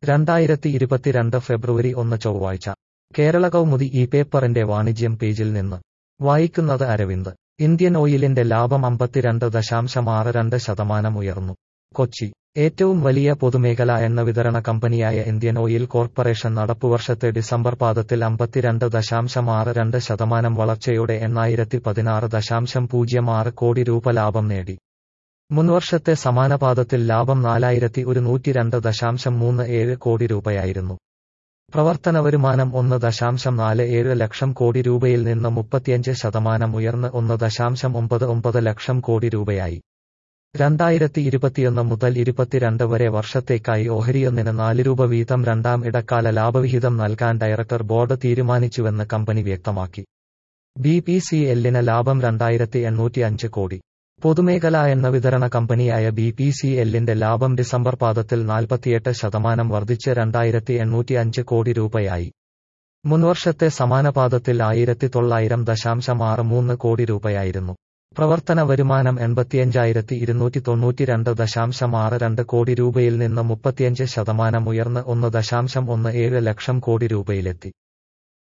രണ്ടായിരത്തി ഇരുപത്തിരണ്ട് ഫെബ്രുവരി ഒന്ന് ചൊവ്വാഴ്ച കേരള കൗമുദി ഈ പേപ്പറിന്റെ വാണിജ്യം പേജിൽ നിന്ന് വായിക്കുന്നത് അരവിന്ദ് ഇന്ത്യൻ ഓയിലിന്റെ ലാഭം അമ്പത്തിരണ്ട് ദശാംശം ആറ് രണ്ട് ശതമാനം ഉയർന്നു കൊച്ചി ഏറ്റവും വലിയ പൊതുമേഖലാ എണ്ണ വിതരണ കമ്പനിയായ ഇന്ത്യൻ ഓയിൽ കോർപ്പറേഷൻ നടപ്പുവർഷത്തെ ഡിസംബർ പാദത്തിൽ അമ്പത്തിരണ്ട് ദശാംശം ആറ് രണ്ട് ശതമാനം വളർച്ചയോടെ എണ്ണായിരത്തി പതിനാറ് ദശാംശം പൂജ്യം ആറ് കോടി രൂപ ലാഭം നേടി മുൻവർഷത്തെ സമാന പാദത്തിൽ ലാഭം നാലായിരത്തി ഒരുന്നൂറ്റി രണ്ട് ദശാംശം മൂന്ന് ഏഴ് കോടി രൂപയായിരുന്നു പ്രവർത്തന വരുമാനം ഒന്ന് ദശാംശം നാല് ഏഴ് ലക്ഷം കോടി രൂപയിൽ നിന്ന് മുപ്പത്തിയഞ്ച് ശതമാനം ഉയർന്ന് ഒന്ന് ദശാംശം ഒമ്പത് ഒമ്പത് ലക്ഷം കോടി രൂപയായി രണ്ടായിരത്തി ഇരുപത്തിയൊന്ന് മുതൽ ഇരുപത്തിരണ്ട് വരെ വർഷത്തേക്കായി ഓഹരിയൊന്നിന് നാല് രൂപ വീതം രണ്ടാം ഇടക്കാല ലാഭവിഹിതം നൽകാൻ ഡയറക്ടർ ബോർഡ് തീരുമാനിച്ചുവെന്ന് കമ്പനി വ്യക്തമാക്കി ബി പി സി എല്ലിന് ലാഭം രണ്ടായിരത്തി എണ്ണൂറ്റി അഞ്ച് കോടി പൊതുമേഖലാ എണ്ണ വിതരണ കമ്പനിയായ ബി പി സി എല്ലിന്റെ ലാഭം ഡിസംബർ പാദത്തിൽ നാൽപ്പത്തിയെട്ട് ശതമാനം വർദ്ധിച്ച് രണ്ടായിരത്തി എണ്ണൂറ്റി അഞ്ച് കോടി രൂപയായി മുൻവർഷത്തെ സമാന പാദത്തിൽ ആയിരത്തി തൊള്ളായിരം ദശാംശം ആറ് മൂന്ന് കോടി രൂപയായിരുന്നു പ്രവർത്തന വരുമാനം എൺപത്തിയഞ്ചായിരത്തി ഇരുന്നൂറ്റി തൊണ്ണൂറ്റിരണ്ട് ദശാംശം ആറ് രണ്ട് കോടി രൂപയിൽ നിന്ന് മുപ്പത്തിയഞ്ച് ശതമാനം ഉയർന്ന് ഒന്ന് ദശാംശം ഒന്ന് ഏഴ് ലക്ഷം കോടി രൂപയിലെത്തി